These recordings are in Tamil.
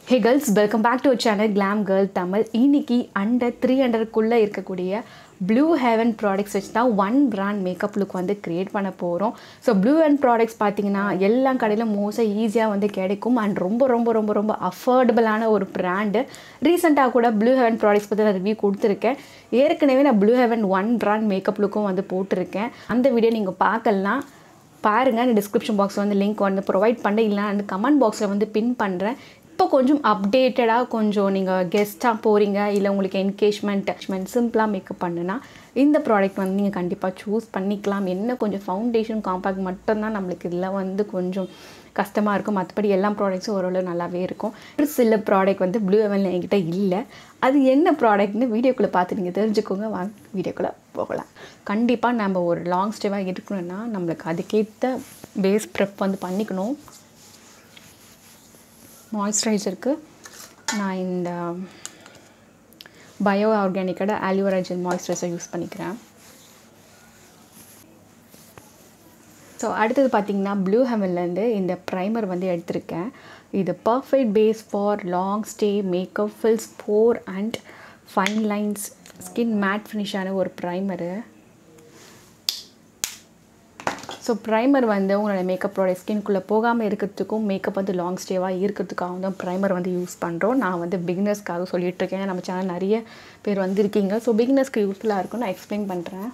hey girls welcome back to channel glam girl Tamil இன்னைக்கு அண்டர் த்ரீ ஹண்ட்ரட்குள்ளே இருக்கக்கூடிய ப்ளூ ஹெவன் ப்ராடக்ட்ஸ் வச்சு தான் ஒன் பிராண்ட் மேக்கப் லுக் வந்து க்ரியேட் பண்ண போகிறோம் ஸோ ப்ளூ ஹெவன் ப்ராடக்ட்ஸ் பார்த்தீங்கன்னா எல்லா கடையிலும் மோஸ்ட்டாக ஈஸியாக வந்து கிடைக்கும் அண்ட் ரொம்ப ரொம்ப ரொம்ப ரொம்ப அஃபோர்டபுளான ஒரு பிராண்டு ரீசெண்டாக கூட ப்ளூ ஹெவன் ப்ராடக்ட்ஸ் பற்றி நான் ரிவ்யூ கொடுத்துருக்கேன் ஏற்கனவே நான் Blue Heaven one brand makeup லுக்கும் வந்து போட்டிருக்கேன் அந்த வீடியோ நீங்கள் பார்க்கலாம் பாருங்கள் நான் டிஸ்கிரிப்ஷன் பாக்ஸில் வந்து லிங்க் வந்து ப்ரொவைட் பண்ணேன் இல்லை அந்த கமெண்ட் பாக்ஸில் வந்து பின் பண்ணுறேன் இப்போ கொஞ்சம் அப்டேட்டடாக கொஞ்சம் நீங்கள் கெஸ்ட்டாக போகிறீங்க இல்லை உங்களுக்கு என்கேஜ்மெண்ட் டச்மெண்ட் சிம்பிளாக மேக்கப் பண்ணுனா இந்த ப்ராடக்ட் வந்து நீங்கள் கண்டிப்பாக சூஸ் பண்ணிக்கலாம் என்ன கொஞ்சம் ஃபவுண்டேஷன் காம்பேக்ட் மட்டும்தான் நம்மளுக்கு இதில் வந்து கொஞ்சம் கஷ்டமாக இருக்கும் மற்றபடி எல்லா ப்ராடக்ட்ஸும் ஓரளவு நல்லாவே இருக்கும் ஒரு சில ப்ராடக்ட் வந்து ப்ளூ ஹெவனில் என்கிட்ட இல்லை அது என்ன ப்ராடக்ட்னு வீடியோக்குள்ளே பார்த்து நீங்கள் தெரிஞ்சுக்கோங்க வாங்க வீடியோக்குள்ளே போகலாம் கண்டிப்பாக நம்ம ஒரு லாங் ஸ்டேவாக இருக்கணும்னா நம்மளுக்கு அதுக்கேற்ற பேஸ் ப்ரெப் வந்து பண்ணிக்கணும் மாய்ஸ்சரைசருக்கு நான் இந்த பயோ ஆர்கானிக்கோட ஆலியோரா ஜெல் மாய்ஸ்சரைசர் யூஸ் பண்ணிக்கிறேன் ஸோ அடுத்தது பார்த்திங்கன்னா ப்ளூ ஹெவன்லேருந்து இந்த ப்ரைமர் வந்து எடுத்திருக்கேன் இது perfect base for long stay makeup fills pore and fine lines skin matte ஃபினிஷான ஒரு ப்ரைமரு ஸோ ப்ரைமர் வந்து உங்களோட மேக்கப்போட ஸ்கின்குள்ளே போகாமல் இருக்கிறதுக்கும் மேக்கப் வந்து லாங் ஸ்டேவாக இருக்கிறதுக்காகவும் தான் ப்ரைமர் வந்து யூஸ் பண்ணுறோம் நான் வந்து பிகினர்ஸ்க்காக சொல்லிகிட்ருக்கேன் நம்ம சேனல் நிறைய பேர் வந்திருக்கீங்க ஸோ பிகினர்ஸ்க்கு யூஸ்ஃபுல்லாக இருக்கும் நான் எக்ஸ்பிளைன் பண்ணுறேன்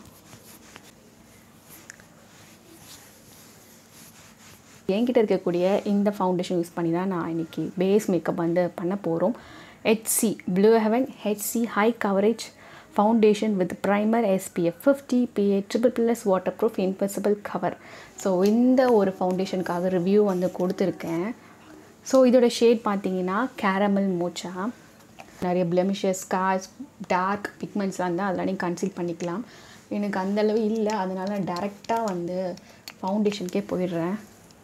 என்கிட்ட இருக்கக்கூடிய இந்த ஃபவுண்டேஷன் யூஸ் பண்ணி தான் நான் இன்றைக்கி பேஸ் மேக்கப் வந்து பண்ண போகிறோம் HC Blue Heaven HC high coverage foundation with primer SPF fifty PA triple plus water proof invisible cover so இந்த ஒரு ஃபவுண்டேஷனுக்காக ரிவ்யூ வந்து கொடுத்துருக்கேன் ஸோ இதோட ஷேட் பார்த்தீங்கன்னா கேரமல் மோச்சா நிறைய பிளமிஷஸ் ஸ்கார்ஸ் டார்க் பிக்மெண்ட்ஸ்லாம் இருந்தால் அதெல்லாம் நீங்கள் கன்சீல் பண்ணிக்கலாம் எனக்கு அந்தளவு இல்லை அதனால் டேரெக்டாக வந்து ஃபவுண்டேஷனுக்கே போயிடுறேன்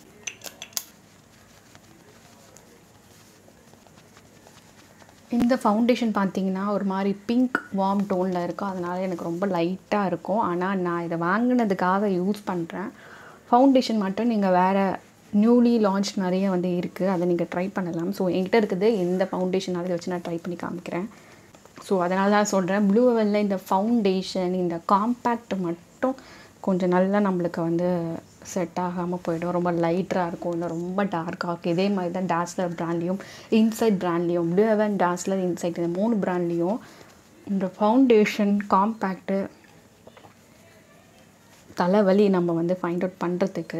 இந்த ஃபவுண்டேஷன் பார்த்தீங்கன்னா ஒரு மாதிரி பிங்க் வார்ம் டோனில் இருக்கும் அதனால் எனக்கு ரொம்ப லைட்டாக இருக்கும் ஆனால் நான் இதை வாங்கினதுக்காக யூஸ் பண்ணுறேன் ஃபவுண்டேஷன் மட்டும் நீங்கள் வேறு நியூலி லான்ச் நிறைய வந்து இருக்குது அதை நீங்கள் ட்ரை பண்ணலாம் ஸோ என்கிட்ட இருக்குது இந்த ஃபவுண்டேஷன் அதை வச்சு நான் ட்ரை பண்ணி காமிக்கிறேன் ஸோ அதனால தான் சொல்கிறேன் ப்ளூ வெல்லில் இந்த ஃபவுண்டேஷன் இந்த காம்பேக்ட் மட்டும் கொஞ்சம் நல்லா நம்மளுக்கு வந்து செட் ஆகாமல் போயிடும் ரொம்ப லைட்டராக இருக்கும் இல்லை ரொம்ப டார்க்காக இருக்கும் இதே மாதிரி தான் டாஸ்லர் ப்ராண்ட்லேயும் இன்சைட் ப்ராண்ட்லேயும் ப்ளூ ஹெவன் டாஸ்லர் இன்சைட் இந்த மூணு ப்ராண்ட்லேயும் இந்த ஃபவுண்டேஷன் காம்பேக்டு தலைவலி நம்ம வந்து ஃபைண்ட் அவுட் பண்ணுறதுக்கு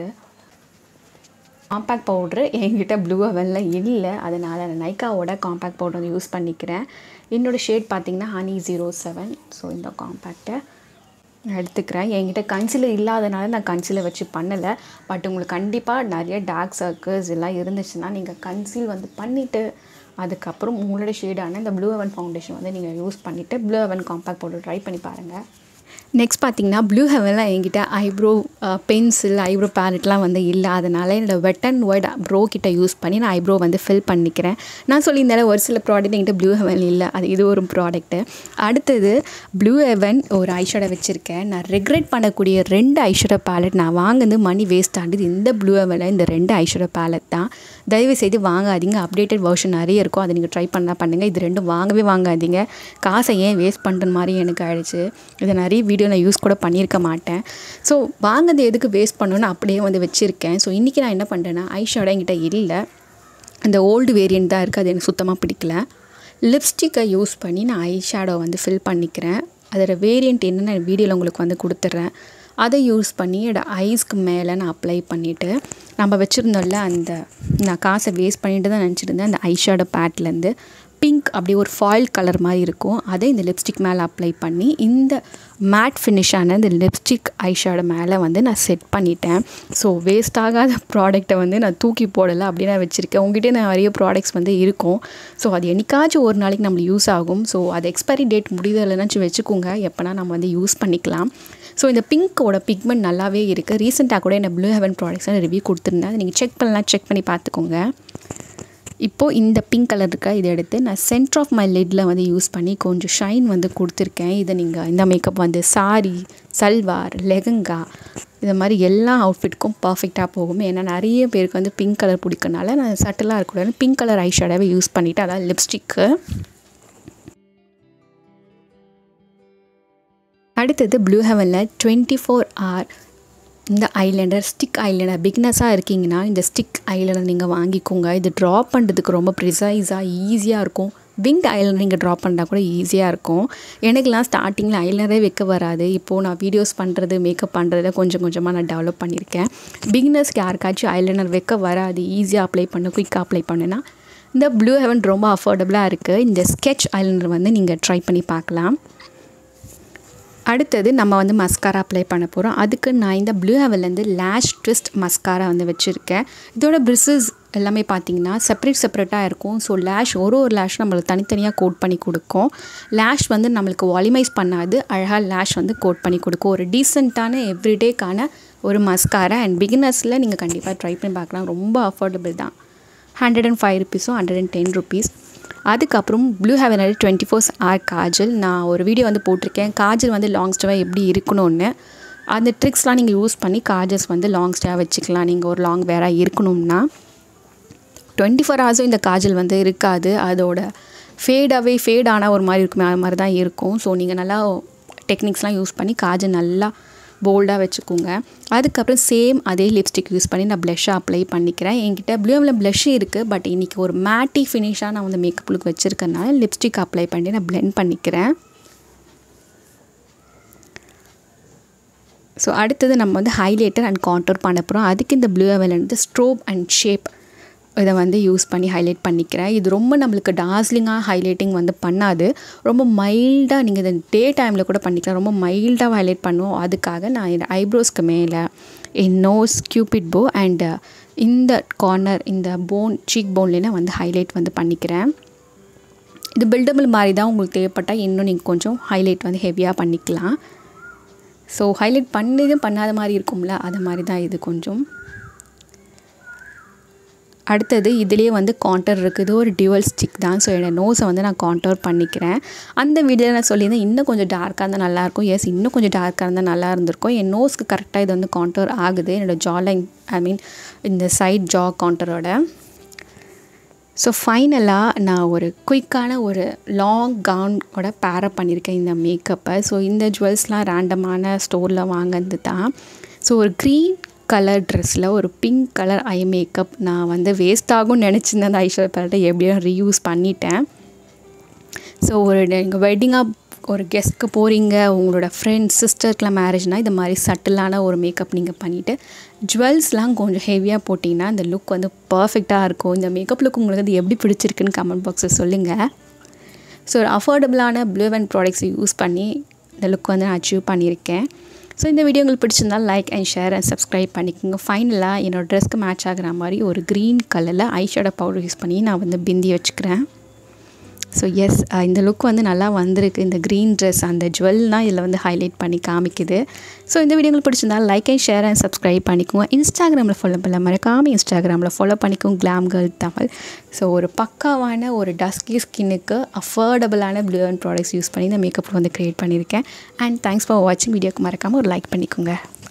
காம்பேக்ட் பவுட்ரு என்கிட்ட ப்ளூ ஹெவனில் இல்லை அதனால் நான் நைக்காவோட காம்பேக்ட் பவுடர் வந்து யூஸ் பண்ணிக்கிறேன் என்னோடய ஷேட் பார்த்திங்கன்னா ஹனி ஜீரோ செவன் ஸோ இந்த காம்பேக்டை எடுத்துக்கிறேன் என்கிட்ட கன்சிலர் இல்லாதனால நான் கன்சிலர் வச்சு பண்ணலை பட் உங்களுக்கு கண்டிப்பாக நிறைய டார்க் சர்க்கிள்ஸ் எல்லாம் இருந்துச்சுன்னா நீங்கள் கன்சீல் வந்து பண்ணிவிட்டு அதுக்கப்புறம் உங்களோட ஷேடான இந்த ப்ளூ ஹெவன் ஃபவுண்டேஷன் வந்து நீங்கள் யூஸ் பண்ணிவிட்டு Blue Heaven compact powder try பண்ணி பாருங்கள் நெக்ஸ்ட் பார்த்தீங்கன்னா ப்ளூ ஹெவனில் என்கிட்ட ஐப்ரோ பென்சில் ஐப்ரோ பேலட்லாம் வந்து இல்லை அதனால் என்னோடய வெட் அண்ட் ஒயிட் ப்ரோ கிட்ட யூஸ் பண்ணி நான் ஐப்ரோ வந்து ஃபில் பண்ணிக்கிறேன் நான் சொல்லியிருந்தாலும் ஒரு சில ப்ராடக்ட் என்கிட்ட ப்ளூ ஹெவன் இல்லை அது இது ஒரு ப்ராடக்ட்டு அடுத்தது ப்ளூ ஹெவன் ஒரு ஐஷேடோ வச்சுருக்கேன் நான் ரெக்ரெட் பண்ணக்கூடிய ரெண்டு ஐஷேடோ பேலட் நான் வாங்கினது மணி வேஸ்ட் ஆனது இந்த ப்ளூ ஹெவனில் இந்த ரெண்டு ஐஷேடோ பேலட் தான் தயவு செய்து வாங்காதீங்க அப்டேட்டட் வெர்ஷன் நிறைய இருக்கும் அதை நீங்கள் ட்ரை பண்ணால் பண்ணுங்கள் இது ரெண்டும் வாங்கவே வாங்காதீங்க காசை ஏன் வேஸ்ட் பண்ணுற மாதிரி எனக்கு ஆயிடுச்சு இதை நிறைய வீடியோ நான் யூஸ் கூட பண்ணியிருக்க மாட்டேன் ஸோ வாங்கினது எதுக்கு வேஸ்ட் பண்ணணும்னு அப்படியே வந்து வச்சுருக்கேன் ஸோ இன்றைக்கி நான் என்ன பண்ணுறேன்னா ஐஷேடோ என்கிட்ட இல்லை அந்த ஓல்டு வேரியண்ட் தான் இருக்குது அது எனக்கு சுத்தமாக பிடிக்கல லிப்ஸ்டிக்கை யூஸ் பண்ணி நான் ஐ ஷேடோ வந்து ஃபில் பண்ணிக்கிறேன் அதோட வேரியண்ட் என்னென்னு வீடியோவில் உங்களுக்கு வந்து கொடுத்துட்றேன் அதை யூஸ் பண்ணி என்னோடய ஐஸ்க்கு மேலே நான் அப்ளை பண்ணிவிட்டு நம்ம வச்சுருந்தோம்ல அந்த நான் காசை வேஸ்ட் பண்ணிட்டு தான் நினச்சிருந்தேன் அந்த ஐஷேடோ பேட்லேருந்து பிங்க் அப்படியே ஒரு ஃபாயில் கலர் மாதிரி இருக்கும் அதை இந்த லிப்ஸ்டிக் மேலே அப்ளை பண்ணி இந்த மேட் ஃபினிஷான இந்த லிப்ஸ்டிக் ஐஷேடோ மேலே வந்து நான் செட் பண்ணிட்டேன் ஸோ வேஸ்ட் ஆகாத ப்ராடக்ட்டை வந்து நான் தூக்கி போடலை அப்படியே நான் வச்சுருக்கேன் உங்ககிட்ட நிறைய ப்ராடக்ட்ஸ் வந்து இருக்கும் ஸோ அது என்னைக்காச்சும் ஒரு நாளைக்கு நம்மளுக்கு யூஸ் ஆகும் ஸோ அது எக்ஸ்பைரி டேட் முடிதலைனாச்சும் வச்சுக்கோங்க எப்போனா நம்ம வந்து யூஸ் பண்ணிக்கலாம் ஸோ இந்த பிங்க்கோட பிக்மெண்ட் நல்லாவே இருக்குது ரீசெண்டாக கூட என்ன ப்ளூ ஹெவன் ப்ராடக்ட்ஸ் ரிவ்யூ கொடுத்துருந்தேன் அதை நீங்கள் செக் பண்ணலாம் செக் பண்ணி பார்த்துக்கோங்க இப்போது இந்த பிங்க் கலர் இருக்க இதை எடுத்து நான் சென்டர் ஆஃப் மை லிட்டில் வந்து யூஸ் பண்ணி கொஞ்சம் ஷைன் வந்து கொடுத்துருக்கேன் இதை நீங்கள் இந்த மேக்கப் வந்து சாரி சல்வார் லெஹங்கா இது மாதிரி எல்லா அவுட்ஃபிட்க்கும் பர்ஃபெக்டாக போகும் ஏன்னா நிறைய பேருக்கு வந்து பிங்க் கலர் பிடிக்கனால நான் சட்டிலாக இருக்கக்கூடாது பிங்க் கலர் ஐ ஷேடாகவே யூஸ் பண்ணிவிட்டு அதாவது லிப்ஸ்டிக்கு அடுத்தது ப்ளூ ஹெவனில் டுவெண்ட்டி ஃபோர் ஆர் இந்த ஐலைனர் ஸ்டிக் ஐலைனர் பிக்னஸாக இருக்கீங்கன்னா இந்த ஸ்டிக் ஐலைனர் நீங்கள் வாங்கிக்கோங்க இது ட்ரா பண்ணுறதுக்கு ரொம்ப ப்ரிசைஸாக ஈஸியாக இருக்கும் விங் ஐலைனர் நீங்கள் ட்ரா பண்ணால் கூட ஈஸியாக இருக்கும் எனக்குலாம் ஸ்டார்டிங்கில் ஐலைனரே வைக்க வராது இப்போது நான் வீடியோஸ் பண்ணுறது மேக்கப் பண்ணுறத கொஞ்சம் கொஞ்சமாக நான் டெவலப் பண்ணியிருக்கேன் பிகினர்ஸ்க்கு யாருக்காச்சும் ஐலைனர் வைக்க வராது ஈஸியாக அப்ளை பண்ண குயிக்காக அப்ளை பண்ணுன்னா இந்த ப்ளூ ஹெவன் ரொம்ப அஃபோர்டபுளாக இருக்குது இந்த ஸ்கெட்ச் ஐலைனர் வந்து நீங்கள் ட்ரை பண்ணி பார்க்கலாம் அடுத்தது நம்ம வந்து மஸ்காரா அப்ளை பண்ண போகிறோம் அதுக்கு நான் இந்த ப்ளூ ஹெவன்லேருந்து லேஷ் ட்விஸ்ட் மஸ்காரா வந்து வச்சுருக்கேன் இதோட பிரிசஸ் எல்லாமே பார்த்தீங்கன்னா செப்பரேட் செப்பரேட்டாக இருக்கும் ஸோ லேஷ் ஒரு ஒரு லேஷ் நம்மளுக்கு தனித்தனியாக கோட் பண்ணி கொடுக்கும் லேஷ் வந்து நம்மளுக்கு வாலிமைஸ் பண்ணாது அழகாக லேஷ் வந்து கோட் பண்ணி கொடுக்கும் ஒரு டீசெண்டான எவ்ரிடேக்கான ஒரு மஸ்காரா அண்ட் பிகினர்ஸில் நீங்கள் கண்டிப்பாக ட்ரை பண்ணி பார்க்கலாம் ரொம்ப அஃபோர்டபுள் தான் ஹண்ட்ரட் அண்ட் ஃபைவ் ருபீஸும் ஹண்ட்ரட் அண்ட் டென் ருபீஸ் அதுக்கப்புறம் ப்ளூ ஹெவனரி டுவெண்ட்டி ஃபோர்ஸ் ஆர் காஜல் நான் ஒரு வீடியோ வந்து போட்டிருக்கேன் காஜல் வந்து லாங் ஸ்டேவாக எப்படி இருக்கணும்னு அந்த ட்ரிக்ஸ்லாம் நீங்கள் யூஸ் பண்ணி காஜல்ஸ் வந்து லாங் ஸ்டேவாக வச்சுக்கலாம் நீங்கள் ஒரு லாங் வேராக இருக்கணும்னா டுவெண்ட்டி ஃபோர் ஹவர்ஸும் இந்த காஜல் வந்து இருக்காது அதோட ஃபேடாகவே ஃபேட் ஆனால் ஒரு மாதிரி இருக்குமே அது மாதிரி தான் இருக்கும் ஸோ நீங்கள் நல்லா டெக்னிக்ஸ்லாம் யூஸ் பண்ணி காஜல் நல்லா போல்டாக வச்சுக்கோங்க அதுக்கப்புறம் சேம் அதே லிப்ஸ்டிக் யூஸ் பண்ணி நான் ப்ளஷ்ஷாக அப்ளை பண்ணிக்கிறேன் என்கிட்ட ப்ளூவில் ப்ளஷ் இருக்குது பட் இன்றைக்கி ஒரு மேட்டி ஃபினிஷாக நான் வந்து மேக்கப் லுக் வச்சுருக்கனால லிப்ஸ்டிக் அப்ளை பண்ணி நான் ப்ளெண்ட் பண்ணிக்கிறேன் ஸோ அடுத்தது நம்ம வந்து ஹைலைட்டர் அண்ட் கான்டோர் பண்ண போகிறோம் அதுக்கு இந்த ப்ளூ வந்து ஸ்ட்ரோப் அண்ட் ஷேப் இதை வந்து யூஸ் பண்ணி ஹைலைட் பண்ணிக்கிறேன் இது ரொம்ப நம்மளுக்கு டார்ஸ்லிங்காக ஹைலைட்டிங் வந்து பண்ணாது ரொம்ப மைல்டாக நீங்கள் இந்த டே டைமில் கூட பண்ணிக்கலாம் ரொம்ப மைல்டாக ஹைலைட் பண்ணுவோம் அதுக்காக நான் என் ஐப்ரோஸ்க்கு மேலே என் நோஸ் கியூபிட் போ அண்ட் இந்த கார்னர் இந்த போன் சீக் போன்லேயும் வந்து ஹைலைட் வந்து பண்ணிக்கிறேன் இது பில்டபிள் மாதிரி தான் உங்களுக்கு தேவைப்பட்டால் இன்னும் நீங்கள் கொஞ்சம் ஹைலைட் வந்து ஹெவியாக பண்ணிக்கலாம் ஸோ ஹைலைட் பண்ணதும் பண்ணாத மாதிரி இருக்கும்ல அது மாதிரி தான் இது கொஞ்சம் அடுத்தது இதுலேயே வந்து காண்டர் இருக்குது ஒரு டியூவல் ஸ்டிக் தான் ஸோ என்னோடய நோஸை வந்து நான் காண்டோர் பண்ணிக்கிறேன் அந்த வீடியோவில் நான் சொல்லியிருந்தேன் இன்னும் கொஞ்சம் டார்க்காக இருந்தால் நல்லாயிருக்கும் எஸ் இன்னும் கொஞ்சம் டார்க்காக இருந்தால் நல்லா இருந்திருக்கும் என் நோஸ்க்கு கரெக்டாக இது வந்து காண்டோர் ஆகுது என்னோடய ஜா லைன் ஐ மீன் இந்த சைட் ஜா காண்டரோட ஸோ ஃபைனலாக நான் ஒரு குயிக்கான ஒரு லாங் கவுனோட பேரப் பண்ணியிருக்கேன் இந்த மேக்கப்பை ஸோ இந்த ஜுவல்ஸ்லாம் ரேண்டமான ஸ்டோரில் வாங்கினது தான் ஸோ ஒரு க்ரீன் கலர் ட்ரெஸ்ஸில் ஒரு பிங்க் கலர் ஐ மேக்கப் நான் வந்து வேஸ்ட் ஆகும்னு நினச்சிருந்தேன் அந்த ஐஸ்வர்யா பேரட்டை எப்படியோ ரீயூஸ் பண்ணிட்டேன் ஸோ ஒரு நீங்கள் வெட்டிங்காக ஒரு கெஸ்ட்க்கு போகிறீங்க உங்களோட ஃப்ரெண்ட்ஸ் சிஸ்டருக்குலாம் மேரேஜ்னால் இது மாதிரி சட்டிலான ஒரு மேக்கப் நீங்கள் பண்ணிவிட்டு ஜுவல்ஸ்லாம் கொஞ்சம் ஹெவியாக போட்டிங்கன்னா இந்த லுக் வந்து பர்ஃபெக்டாக இருக்கும் இந்த மேக்கப் லுக் உங்களுக்கு அது எப்படி பிடிச்சிருக்குன்னு கமெண்ட் பாக்ஸில் சொல்லுங்கள் ஸோ ஒரு அஃபோர்டபுளான ப்ளூ அண்ட் ப்ராடக்ட்ஸ் யூஸ் பண்ணி இந்த லுக் வந்து நான் அச்சீவ் பண்ணியிருக்கேன் ஸோ இந்த வீடியோ உங்களுக்கு பிடிச்சிருந்தால் like and share and subscribe பண்ணிக்கோங்க ஃபைனலாக என்னோடய ட்ரெஸ்க்கு மேட்ச் ஆகிற மாதிரி ஒரு க்ரீன் கலரில் ஐஷேடோ பவுடர் யூஸ் பண்ணி நான் வந்து பிந்தி வச்சுக்கிறேன் ஸோ எஸ் இந்த லுக் வந்து நல்லா வந்திருக்கு இந்த க்ரீன் ட்ரெஸ் அந்த ஜுவல்லாம் இதில் வந்து ஹைலைட் பண்ணி காமிக்குது ஸோ இந்த வீடியோ உங்களுக்கு பிடிச்சிருந்தால் like and share and subscribe பண்ணிக்கோங்க இன்ஸ்டாகிராமில் ஃபாலோ பண்ணல மறக்காமல் இன்ஸ்டாகிராமில் ஃபாலோ பண்ணிக்கோங்க கிளாம் கேர்ள் தமிழ் ஸோ ஒரு பக்காவான ஒரு டஸ்கி ஸ்கின்னுக்கு அஃபோர்டபுளான ப்ளூ அண்ட் ப்ராடக்ட்ஸ் யூஸ் பண்ணி இந்த மேக்கப் வந்து க்ரியேட் பண்ணியிருக்கேன் அண்ட் தேங்க்ஸ் ஃபார் வாட்சிங் வீடியோக்கு மறக்காமல் ஒரு லைக் பண்ணிக்கோங்க